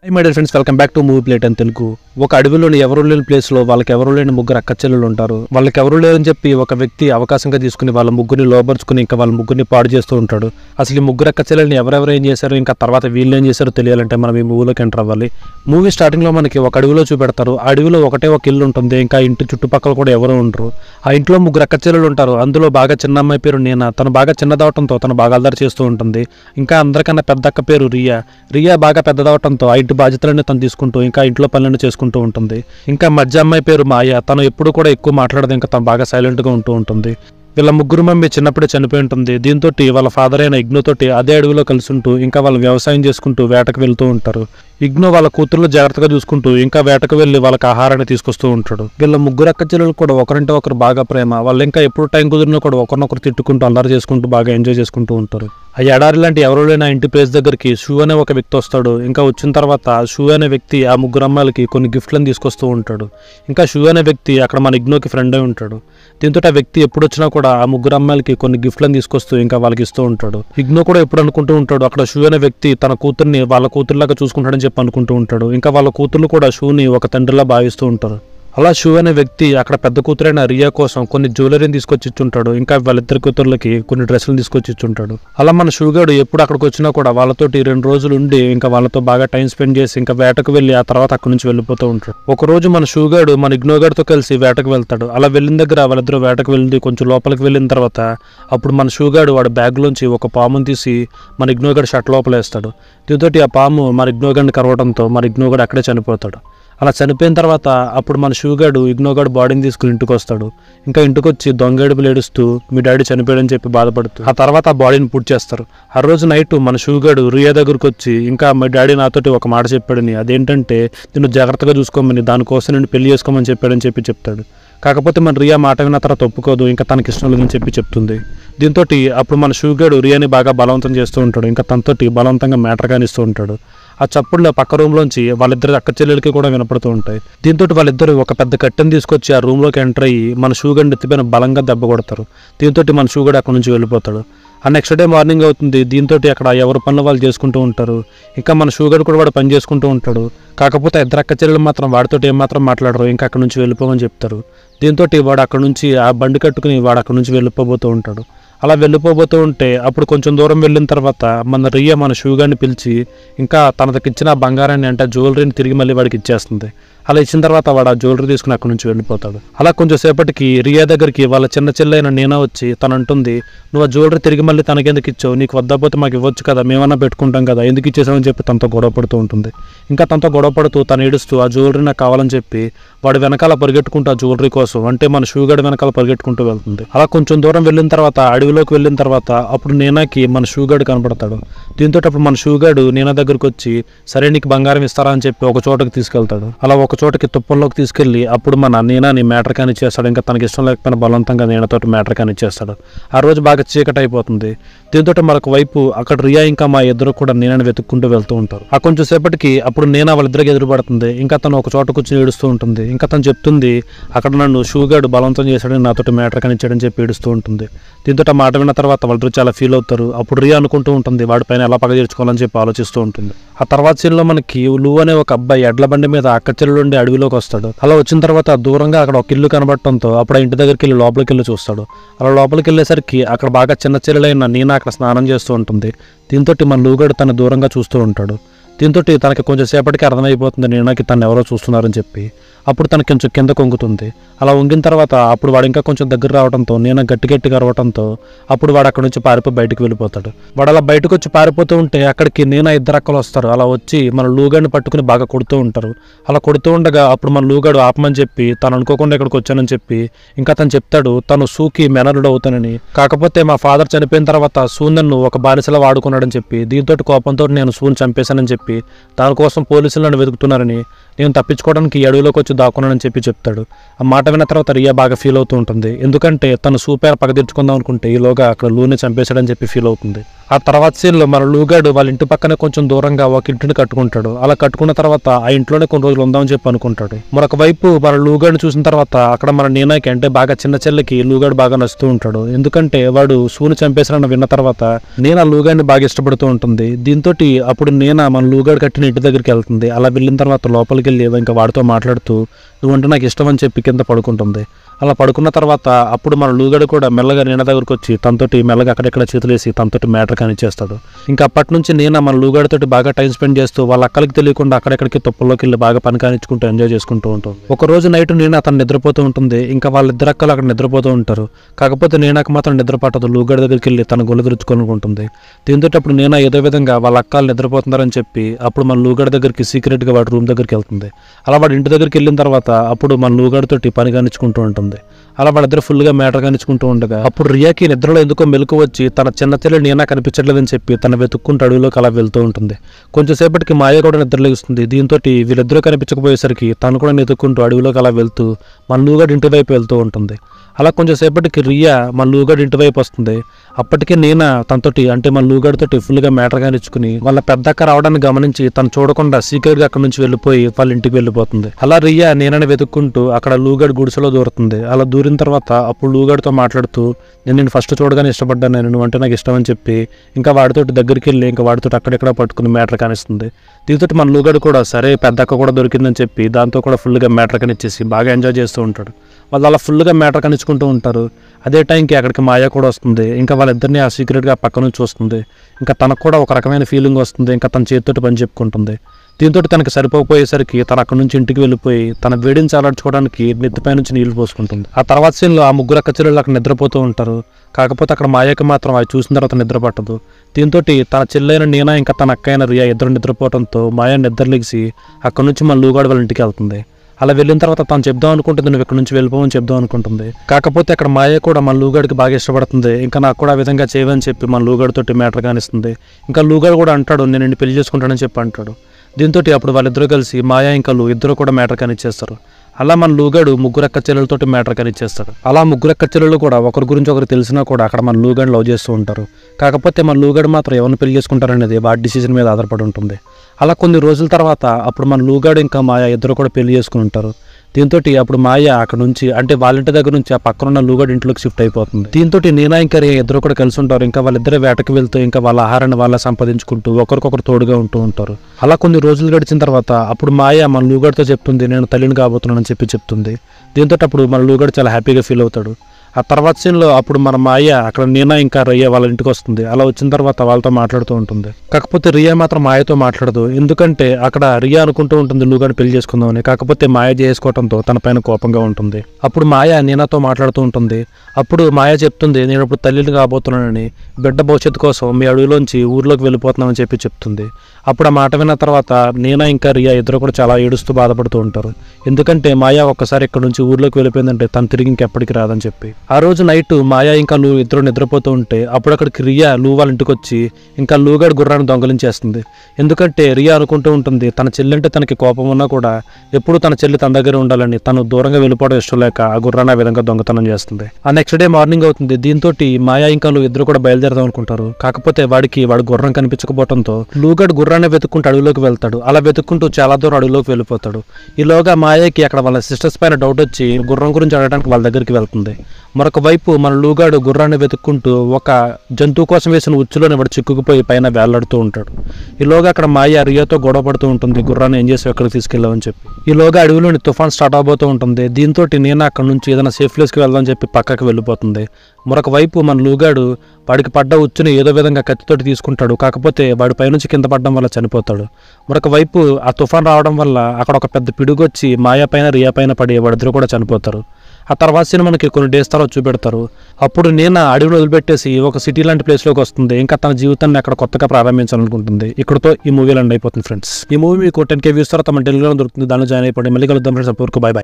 high my dear friends welcome back to movie plate అని తెలుగు ఒక అడవిలోని ఎవరు లేని ప్లేస్ లో వాళ్ళకి ఎవరు లేని ముగ్గురు అక్క చెల్లెలు ఉంటారు వాళ్ళకి ఎవరు లేరని చెప్పి ఒక వ్యక్తి అవకాశంగా తీసుకుని వాళ్ళ ముగ్గురిని లోపరుచుకుని ఇంకా వాళ్ళ ముగ్గురిని పాడు చేస్తూ ఉంటాడు అసలు ఈ ముగ్గురు అక్క చెల్లెల్ని ఎవరెవరు ఏం చేశారు ఇంకా తర్వాత వీళ్ళు ఏం చేశారో తెలియాలంటే మనం ఈ మూవీలోకి ఎంటర్ అవ్వాలి మూవీ స్టార్టింగ్ లో మనకి ఒక అడవిలో చూపెడతారు ఆ అడవిలో ఒకటే ఒక ఇల్లు ఉంటుంది ఇంకా ఇంటి చుట్టుపక్కల కూడా ఎవరు ఉండరు ఆ ఇంట్లో ముగ్గురు అక్క చెల్లెలు ఉంటారు అందులో బాగా చిన్న అమ్మాయి పేరు నేనా తను బాగా చిన్నదవటంతో తను బాగా అల్లరి చేస్తూ ఉంటుంది ఇంకా అందరికన్నా పెద్ద అక్క పేరు రియా రియా బాగా పెద్దదవటంతో ఆ ఇంటి బాధ్యతలన్నీ తను తీసుకుంటూ ఇంకా ఇంట్లో పనులను చేసుకుంటూ ఉంటుంది ఇంకా మధ్య అమ్మాయి పేరు మాయ తను ఎప్పుడు కూడా ఎక్కువ మాట్లాడదు ఇంకా తను బాగా సైలెంట్గా ఉంటూ ఉంటుంది వీళ్ళ ముగ్గురు మమ్మీ చిన్నప్పుడే చనిపోయి ఉంటుంది దీంతో వాళ్ళ ఫాదర్ అయిన ఇగ్నో తోటి అదే అడవిలో కలిసి ఉంటూ ఇంకా వాళ్ళు వ్యవసాయం చేసుకుంటూ వేటకు వెళ్తూ ఉంటారు ఇగ్నో వాళ్ళ కూతుర్లు జాగ్రత్తగా చూసుకుంటూ ఇంకా వేటకు వెళ్లి వాళ్ళకి ఆహారాన్ని తీసుకొస్తూ ఉంటాడు వీళ్ళ ముగ్గురు అక్క చెల్లెలు కూడా ఒకరంటే ఒకరు బాగా ప్రేమ వాళ్ళు ఇంకా ఎప్పుడు టైం కుదిరినా కూడా ఒకరినొకరు తిట్టుకుంటూ అల్లరి చేసుకుంటూ బాగా ఎంజాయ్ చేసుకుంటూ ఉంటారు ఆ ఎడారి లాంటి ఎవరు లేని ఆ ఇంటి ప్లేస్ దగ్గరికి షూ అనే ఒక వ్యక్తి వస్తాడు ఇంకా వచ్చిన తర్వాత షూ అనే వ్యక్తి ఆ ముగ్గురు అమ్మాయిలకి కొన్ని గిఫ్ట్లను తీసుకొస్తూ ఉంటాడు ఇంకా షూ అనే వ్యక్తి అక్కడ మన ఇగ్నోకి ఫ్రెండ్ అయి ఉంటాడు దీంతో ఆ వ్యక్తి ఎప్పుడు వచ్చినా కూడా ఆ ముగ్గురు అమ్మాయిలకి కొన్ని గిఫ్ట్లను తీసుకొస్తూ ఇంకా వాళ్ళకి ఇస్తూ ఉంటాడు ఇగ్నో కూడా ఎప్పుడు అనుకుంటూ ఉంటాడు అక్కడ షూ అనే వ్యక్తి తన కూతుర్ని వాళ్ళ కూతుర్లాగా చూసుకుంటాడని చెప్పి అనుకుంటూ ఉంటాడు ఇంకా వాళ్ళ కూతుర్లు కూడా షూని ఒక తండ్రిలా భావిస్తూ ఉంటారు అలా షూ అనే వ్యక్తి అక్కడ పెద్ద కూతురైన రియా కోసం కొన్ని జ్యువెలరీని తీసుకొచ్చి ఇచ్చుంటాడు ఇంకా వాళ్ళిద్దరి కూతుర్లకి కొన్ని డ్రెస్సులు తీసుకొచ్చి ఇచ్చుంటాడు అలా మన షూగాడు ఎప్పుడు అక్కడికి వచ్చినా కూడా వాళ్ళతోటి రెండు రోజులు ఉండి ఇంకా వాళ్ళతో బాగా టైం స్పెండ్ చేసి ఇంకా వేటకు వెళ్ళి ఆ తర్వాత అక్కడి నుంచి వెళ్ళిపోతూ ఉంటాడు ఒక రోజు మన షూగాడు మన ఇగ్నోగాడితో కలిసి వేటకు వెళ్తాడు అలా వెళ్ళిన దగ్గర వాళ్ళిద్దరు వేటకు వెళ్ళి కొంచెం లోపలికి వెళ్ళిన తర్వాత అప్పుడు మన షూగాడు వాడి బ్యాగ్లోంచి ఒక పాముని తీసి మన ఇగ్నోగాడు షర్ట్ లోపల వేస్తాడు దీంతో ఆ పాము మన ఇగ్నోగాడిని కరవడంతో మన ఇగ్నోగాడు అక్కడే చనిపోతాడు అలా చనిపోయిన తర్వాత అప్పుడు మన షూగాడు ఇగ్నోగాడు బాడీని తీసుకుని ఇంటికి వస్తాడు ఇంకా ఇంటికి వచ్చి దొంగేడుపులు ఏడుస్తూ మీ డాడీ చనిపోయాడని చెప్పి బాధపడుతూ ఆ తర్వాత ఆ బాడీని పూర్తి చేస్తారు ఆ రోజు నైట్ మన షూగాడు రియా దగ్గరకు వచ్చి ఇంకా మా డాడీ నాతోటి ఒక మాట చెప్పాడని అదేంటంటే నిన్ను జాగ్రత్తగా చూసుకోమని దానికోసం నేను పెళ్లి చేసుకోమని చెప్పాడని చెప్పి చెప్తాడు కాకపోతే మన రియా మాట విన్న తర్వాత ఒప్పుకోదు ఇంకా తనకి ఇష్టం లేదని చెప్పి చెప్తుంది దీంతో అప్పుడు మన షూగాడు రియాని బాగా బలవంతం చేస్తూ ఉంటాడు ఇంకా తనతోటి బలవంతంగా మ్యాటర్ కానిస్తూ ఉంటాడు ఆ చప్పుడులో పక్క రూమ్లోంచి వాళ్ళిద్దరి అక్క చెల్లెలకి కూడా వినపడుతూ ఉంటాయి దీంతో వాళ్ళిద్దరు ఒక పెద్ద కట్టెని తీసుకొచ్చి ఆ రూమ్లోకి ఎంటర్ అయ్యి మన షూగడ్ ఎత్తిపోయిన బలంగా దెబ్బ కొడతారు దీంతో మన షూగడ్ అక్కడ నుంచి వెళ్ళిపోతాడు ఆ నెక్స్ట్ డే మార్నింగ్ అవుతుంది దీంతో అక్కడ ఎవరు పనులు వాళ్ళు చేసుకుంటూ ఉంటారు ఇంకా మన షూగర్ కూడా వాడు పని చేసుకుంటూ ఉంటాడు కాకపోతే ఇద్దరు అక్క చెల్లెలు మాత్రం వాడితో ఏమాత్రం మాట్లాడరు ఇంకా అక్కడ నుంచి వెళ్ళిపోమని చెప్తారు దీంతో వాడు అక్కడ నుంచి ఆ బండి కట్టుకుని వాడు అక్కడ నుంచి వెళ్ళిపోబోతూ ఉంటాడు అలా వెళ్ళిపోబోతూ ఉంటే అప్పుడు కొంచెం దూరం వెళ్ళిన తర్వాత మన రియ మన షూగాన్ని పిలిచి ఇంకా తనకి ఇచ్చిన ఆ బంగారాన్ని అంటే జ్యువెలరీని తిరిగి మళ్ళీ వాడికి ఇచ్చేస్తుంది అలా ఇచ్చిన తర్వాత వాడు ఆ జ్యువెలరీ తీసుకుని అక్కడి నుంచి వెళ్ళిపోతాడు అలా కొంచెం సేపటికి రియా దగ్గరికి వాళ్ళ చిన్న చెల్లైన నేనా వచ్చి తను అంటుంది నువ్వు ఆ జ్యువెలరీ తిరిగి మళ్ళీ తనకెందుకు ఇచ్చావు నీకు వద్దపోతే మాకు ఇవ్వచ్చు కదా మేమన్నా పెట్టుకుంటాం కదా ఎందుకు ఇచ్చేసామని చెప్పి తనతో గొడవ పడుతూ ఉంటుంది ఇంకా తనతో గొడవ పడుతూ తను ఏడుస్తూ ఆ జ్యువెలరీ నాకు కావాలని చెప్పి వాడు వెనకాల పరిగెట్టుకుంటూ ఆ జ్యువెలరీ కోసం అంటే మన షూగడ్ వెనకాల పరిగెట్టుకుంటూ వెళ్తుంది అలా కొంచెం దూరం వెళ్ళిన తర్వాత అడవిలోకి వెళ్ళిన తర్వాత అప్పుడు నేనాకి మన షూగాడు కనపడతాడు దీంతో అప్పుడు మన షూగాడు నేనా దగ్గరకు వచ్చి సరే నీకు బంగారం ఇస్తారా అని చెప్పి ఒక చోటకి తీసుకెళ్తాడు అలా ఒక చోటకి తుప్పల్లోకి తీసుకెళ్లి అప్పుడు మన నేనాని మ్యాటర్ కాని చేస్తాడు ఇంకా తనకి ఇష్టం లేకపోయినా బలవంతంగా నేనతోటి మ్యాటర్ కాని చేస్తాడు ఆ రోజు బాగా చీకటి అయిపోతుంది దీంతో మరొక వైపు అక్కడ రియా ఇంకా మా ఇద్దరు కూడా నేనని వెతుక్కుంటూ వెళ్తూ ఉంటారు ఆ కొంచెం సేపటికి అప్పుడు నేనా వాళ్ళిద్దరికి ఎదురుపడుతుంది ఇంకా తను ఒక చోట కూర్చొని ఏడుస్తూ ఉంటుంది ఇంకా తను చెప్తుంది అక్కడ నన్ను షూగాడు బలవంతం చేశాడని నాతోటి మ్యాటర్ కనిచ్చాడని చెప్పి ఏడుస్తూ ఉంటుంది దీంతో ఆ మాట విన్న తర్వాత వాళ్ళిద్దరు చాలా ఫీల్ అవుతారు అప్పుడు రియా అనుకుంటూ ఉంటుంది వాడి పైన ఎలా పగ తీర్చుకోవాలని చెప్పి ఆలోచిస్తూ ఉంటుంది ఆ తర్వాత సీన్లో మనకి లూ అనే ఒక అబ్బాయి ఎడ్ల బండి మీద అక్క చెల్లెలు ఉండి అడవిలోకి వస్తాడు అలా వచ్చిన తర్వాత దూరంగా అక్కడ ఒక ఇల్లు కనబడటంతో అప్పుడు ఆ ఇంటి దగ్గరికి వెళ్ళి లోపలికి వెళ్ళి చూస్తాడు అలా లోపలికి వెళ్ళేసరికి అక్కడ బాగా చిన్న చెల్లెలైన నీనా అక్కడ స్నానం చేస్తూ ఉంటుంది దీంతో మన లూగడు తన దూరంగా చూస్తూ ఉంటాడు దీంతో తనకి కొంచెం సేపటికి అర్థమైపోతుంది నీనాకి తను ఎవరో చూస్తున్నారని చెప్పి అప్పుడు తనకి కొంచెం కింద కొంగుతుంది అలా వంగిన తర్వాత అప్పుడు వాడు ఇంకా కొంచెం దగ్గర రావడంతో నేను గట్టి గట్టిగా అరవడంతో అప్పుడు వాడు అక్కడ నుంచి పారిపోయి బయటకు వెళ్ళిపోతాడు వాడు అలా బయటకు వచ్చి పారిపోతూ ఉంటే అక్కడికి నేను ఇద్దరు అక్కలు వస్తారు అలా వచ్చి మన లూగాడిని పట్టుకుని బాగా కొడుతూ ఉంటారు అలా కొడుతూ ఉండగా అప్పుడు మన లూగాడు ఆపమని చెప్పి తను అనుకోకుండా ఇక్కడికి వచ్చానని చెప్పి ఇంకా తను చెప్తాడు తను సూకి మెనరుడు అవుతానని కాకపోతే మా ఫాదర్ చనిపోయిన తర్వాత సూ నన్ను ఒక బానిసలా వాడుకున్నాడని చెప్పి దీంతో కోపంతో నేను సూని చంపేశానని చెప్పి దానికోసం పోలీసులు నన్ను వెతుకుతున్నారని నేను తప్పించుకోవడానికి ఈ అడవిలోకి వచ్చి వచ్చి దాక్కున్నానని చెప్పి చెప్తాడు ఆ మాట విన్న తర్వాత రియా బాగా ఫీల్ అవుతూ ఉంటుంది ఎందుకంటే తను సూపర్ పగ తెచ్చుకుందాం అనుకుంటే ఈలోగా అక్కడ లూని చంపేశాడని చెప్పి ఫీల్ అవుతుంది ఆ తర్వాత సీన్లో మన లూగాడు వాళ్ళ ఇంటి పక్కనే కొంచెం దూరంగా ఒక ఇంటిని కట్టుకుంటాడు అలా కట్టుకున్న తర్వాత ఆ ఇంట్లోనే కొన్ని రోజులు ఉందామని చెప్పి అనుకుంటాడు మరొక వైపు మన లూగాడు చూసిన తర్వాత అక్కడ మన నీనాకి అంటే బాగా చిన్న చెల్లికి లూగాడు బాగా నచ్చుతూ ఉంటాడు ఎందుకంటే వాడు సూని చంపేశాడని విన్న తర్వాత నీనా లూగాడిని బాగా ఇష్టపడుతూ ఉంటుంది దీంతో అప్పుడు నీనా మన లూగాడు కట్టిన ఇంటి దగ్గరికి వెళ్తుంది అలా వెళ్ళిన తర్వాత లోపలికి వెళ్ళి ఇంకా వాడితో మాట్లాడుతూ నువ్వంటే నాకు ఇష్టం అని చెప్పి కింద పడుకుంటుంది అలా పడుకున్న తర్వాత అప్పుడు మన లూగడు కూడా మెల్లగా నీన దగ్గరకు వచ్చి తనతోటి మెల్లగా అక్కడెక్కడ చేతులేసి తనతోటి మ్యాటర్ కానిచ్చేస్తాడు ఇంకా అప్పటి నుంచి నేను మన లూగడితోటి బాగా టైం స్పెండ్ చేస్తూ వాళ్ళ అక్కలకి తెలియకుండా అక్కడెక్కడికి తొప్పుల్లోకి వెళ్ళి బాగా పని కానిచ్చుకుంటూ ఎంజాయ్ చేసుకుంటూ ఉంటుంది ఒక రోజు నైట్ నేను అతను నిద్రపోతూ ఉంటుంది ఇంకా వాళ్ళిద్దరు అక్కలు అక్కడ నిద్రపోతూ ఉంటారు కాకపోతే నేనాకు మాత్రం నిద్ర పట్టదు లూగడి దగ్గరికి వెళ్ళి తన గొల్లు తెరుచుకోనుకుంటుంది దీంతో అప్పుడు నేను ఏదో విధంగా వాళ్ళ అక్కలు నిద్రపోతున్నారని చెప్పి అప్పుడు మన లూగడి దగ్గరికి సీక్రెట్గా వాడి రూమ్ దగ్గరికి వెళ్తుంది అలా వాడి ఇంటి దగ్గరికి వెళ్ళిన తర్వాత అప్పుడు మన లూగడితోటి పని కానిచ్చుకుంటూ ఉంటుంది అలా వాళ్ళిద్దరు ఫుల్గా మ్యాటర్ కానిచ్చుకుంటూ ఉండగా అప్పుడు రియాకి నిద్రలో ఎందుకో మెలకు వచ్చి తన చిన్న చెల్లి నేనా కనిపించట్లేదని చెప్పి తన వెతుక్కుంటూ అడవిలోకి అలా వెళ్తూ ఉంటుంది కొంచెంసేపటికి మాయ కూడా నిద్రలేస్తుంది దీంతో వీళ్ళిద్దరూ కనిపించకపోయేసరికి తను కూడా వెతుక్కుంటూ అడవిలోకి అలా వెళ్తూ మన లూగడి ఇంటి వైపు వెళ్తూ ఉంటుంది అలా కొంచెంసేపటికి రియా మన లూగడి ఇంటి వైపు వస్తుంది అప్పటికే నేనా తనతోటి అంటే మన లూగడితోటి ఫుల్గా మ్యాటర్ కానిచ్చుకుని వాళ్ళ పెద్దక్క రావడాన్ని గమనించి తను చూడకుండా సీక్రెట్గా అక్కడ నుంచి వెళ్ళిపోయి వాళ్ళ ఇంటికి వెళ్ళిపోతుంది అలా రియా నేనని వెతుక్కుంటూ అక్కడ లూగడ్ గుడిసెలో దూరుతుంది అలా దూరిన తర్వాత అప్పుడు లూగడితో మాట్లాడుతూ నేను నేను ఫస్ట్ చూడగానే ఇష్టపడ్డాను నేను నువ్వు అంటే నాకు ఇష్టం అని చెప్పి ఇంకా వాడితోటి దగ్గరికి వెళ్ళి ఇంకా వాడితో అక్కడెక్కడ పట్టుకుని మ్యాటర్ కానిస్తుంది దీంతో మన లూగడు కూడా సరే పెద్దక్క కూడా దొరికిందని చెప్పి దాంతో కూడా ఫుల్గా మ్యాటర్ కనిచ్చేసి బాగా ఎంజాయ్ చేస్తూ ఉంటాడు వాళ్ళు అలా ఫుల్గా మ్యాటర్ కనిచ్చుకుంటూ ఉంటారు అదే టైంకి అక్కడికి మాయ కూడా వస్తుంది ఇంకా వాళ్ళిద్దరిని ఆ సీక్రెట్గా పక్క నుంచి చూస్తుంది ఇంకా తనకు కూడా ఒక రకమైన ఫీలింగ్ వస్తుంది ఇంకా తన చేతితోటి పని చెప్పుకుంటుంది దీంతో తనకి సరిపోకపోయేసరికి తను అక్కడ నుంచి ఇంటికి వెళ్ళిపోయి తన వేడిని చాలార్చుకోవడానికి నెత్తిపై నుంచి నీళ్లు పోసుకుంటుంది ఆ తర్వాత సీన్లో ఆ ముగ్గురు అక్క చెల్లెలు అక్కడ నిద్రపోతూ ఉంటారు కాకపోతే అక్కడ మాయకి మాత్రం అవి చూసిన తర్వాత నిద్ర పట్టదు దీంతో తన చెల్లైన నీనా ఇంకా తన అక్క అయిన రియా ఇద్దరు నిద్రపోవడంతో మాయ నిద్రలేసి అక్కడ నుంచి మన లూగాడు వాళ్ళ ఇంటికి వెళ్తుంది అలా వెళ్ళిన తర్వాత తను చెప్దాం అనుకుంటుంది నువ్వు ఇక్కడ నుంచి వెళ్ళిపోవని చెప్దాం అనుకుంటుంది కాకపోతే అక్కడ మాయ కూడా మన లూగాడికి బాగా ఇష్టపడుతుంది ఇంకా నాకు కూడా ఆ విధంగా చేయవని చెప్పి మన లూగాడితోటి మ్యాటర్ కానిస్తుంది ఇంకా లూగాడు కూడా అంటాడు నేను నిన్ను పెళ్లి చేసుకుంటానని చెప్పి అంటాడు దీంతో అప్పుడు వాళ్ళిద్దరూ కలిసి మాయా ఇంకా లూ ఇద్దరు కూడా మ్యాటర్ కానిచ్చేస్తారు అలా మన లూగాడు ముగ్గురు అక్క చెల్లెలతోటి మ్యాటర్ కనిచ్చేస్తాడు అలా ముగ్గురు అక్క చెల్లెలు కూడా ఒకరి గురించి ఒకరు తెలిసినా కూడా అక్కడ మన లూగాడు లవ్ చేస్తూ ఉంటారు కాకపోతే మన లూగాడు మాత్రం ఎవరిని పెళ్లి చేసుకుంటారనేది వాడి డిసిజన్ మీద ఆధారపడి ఉంటుంది అలా కొన్ని రోజుల తర్వాత అప్పుడు మన లూగాడు ఇంకా మాయ ఇద్దరు కూడా పెళ్లి చేసుకుని ఉంటారు దీంతో అప్పుడు మాయ అక్కడ నుంచి అంటే వాళ్ళ ఇంటి దగ్గర నుంచి ఆ పక్కనున్న లూగాడు ఇంట్లోకి షిఫ్ట్ అయిపోతుంది దీంతో నేనా ఇంకా రియా ఇద్దరు కూడా కలిసి ఉంటారు ఇంకా వాళ్ళిద్దరు వేటకి వెళ్తూ ఇంకా వాళ్ళ ఆహారాన్ని వాళ్ళ సంపాదించుకుంటూ ఒకరికొకరు తోడుగా ఉంటూ ఉంటారు అలా కొన్ని రోజులు గడిచిన తర్వాత అప్పుడు మాయ మన లూగాడితో చెప్తుంది నేను తల్లిని కాబోతున్నానని చెప్పి చెప్తుంది దీంతో అప్పుడు మన లూగాడు చాలా హ్యాపీగా ఫీల్ అవుతాడు ఆ తర్వాత సీన్లో అప్పుడు మన మాయ అక్కడ నీనా ఇంకా రయ్య వాళ్ళ ఇంటికి వస్తుంది అలా వచ్చిన తర్వాత వాళ్ళతో మాట్లాడుతూ ఉంటుంది కాకపోతే రియా మాత్రం మాయతో మాట్లాడదు ఎందుకంటే అక్కడ రియా అనుకుంటూ ఉంటుంది లూగాని పెళ్లి చేసుకుందామని కాకపోతే మాయ చేసుకోవడంతో తన పైన కోపంగా ఉంటుంది అప్పుడు మాయ నీనాతో మాట్లాడుతూ ఉంటుంది అప్పుడు మాయ చెప్తుంది నేను ఇప్పుడు తల్లిని కాబోతున్నానని బిడ్డ భవిష్యత్తు కోసం మీ అడవిలోంచి ఊర్లోకి వెళ్ళిపోతున్నామని చెప్పి చెప్తుంది అప్పుడు ఆ మాట విన్న తర్వాత నేనా ఇంకా రియా ఇద్దరు కూడా చాలా ఏడుస్తూ బాధపడుతూ ఉంటారు ఎందుకంటే మాయా ఒక్కసారి ఇక్కడ నుంచి ఊర్లోకి వెళ్ళిపోయిందంటే తను తిరిగి ఇంకెప్పటికి రాదని చెప్పి ఆ రోజు నైట్ మాయా ఇంకా లూ ఇద్దరు నిద్రపోతూ ఉంటే అప్పుడు అక్కడికి రియా లూ వాళ్ళ ఇంటికి వచ్చి ఇంకా లూగాడు గుర్రాన్ని దొంగలించేస్తుంది ఎందుకంటే రియా అనుకుంటూ ఉంటుంది తన చెల్లి అంటే తనకి కోపం ఉన్నా కూడా ఎప్పుడు తన చెల్లి తన దగ్గర ఉండాలని తను దూరంగా వెళ్ళిపోవడం ఇష్టం లేక ఆ గుర్రాన్ని ఆ విధంగా దొంగతనం చేస్తుంది ఆ నెక్స్ట్ డే మార్నింగ్ అవుతుంది దీంతో మాయా ఇంకా లూ ఇద్దరు కూడా బయలుదేరదాం అనుకుంటారు కాకపోతే వాడికి వాడు గుర్రం కనిపించకపోవడంతో లూగడ్ గుర్రాన్ని వెతుక్కుంటూ అడవిలోకి వెళ్తాడు అలా వెతుక్కుంటూ చాలా దూరం అడవిలోకి వెళ్ళిపోతాడు ఈలోగా మాయకి అక్కడ వాళ్ళ సిస్టర్స్ పైన డౌట్ వచ్చి గుర్రం గురించి అడగడానికి వాళ్ళ దగ్గరికి వెళ్తుంది మరొక వైపు మన లూగాడు గుర్రాన్ని వెతుక్కుంటూ ఒక జంతువు కోసం వేసిన ఉచ్చులోని వాడు చిక్కుకుపోయి పైన వేలాడుతూ ఉంటాడు ఈలోగా అక్కడ మాయ రియాతో గొడవ పడుతూ ఉంటుంది గుర్రాన్ని ఏం చేసి ఎక్కడికి తీసుకెళ్ళామని చెప్పి ఈలోగా అడవిలోని తుఫాన్ స్టార్ట్ అవబోతూ ఉంటుంది దీంతో నేను అక్కడ నుంచి ఏదైనా సేఫ్ ప్లేస్కి వెళ్దామని చెప్పి పక్కకి వెళ్ళిపోతుంది మరొక వైపు మన లూగాడు వాడికి పడ్డ ఉచ్చుని ఏదో విధంగా కత్తితోటి తీసుకుంటాడు కాకపోతే వాడి పైనుంచి కింద పడడం వల్ల చనిపోతాడు మరొక వైపు ఆ తుఫాన్ రావడం వల్ల అక్కడ ఒక పెద్ద పిడుగొచ్చి మాయా పైన రియా పైన పడి వాడిద్దరు కూడా చనిపోతారు ఆ తర్వాత సినిమా మనకి కొన్ని డేస్ తర్వాత చూపెడతారు అప్పుడు నేను ఆ అడవిని వదిలిపెట్టేసి ఒక సిటీ లాంటి ప్లేస్లోకి వస్తుంది ఇంకా తన జీవితాన్ని అక్కడ కొత్తగా ప్రారంభించాలనుకుంటుంది ఇక్కడతో ఈ మూవీ లండ్ అయిపోతుంది ఫ్రెండ్స్ ఈ మూవీ మీకు టెన్ కే వ్యూస్ తర్వాత మన టెలిగ్రామ్ దొరుకుతుంది దానిలో జాయిన్ అయిపోయింది మళ్ళీ కలుద్దాం ఫ్రెండ్స్ అప్పటివరకు బై బై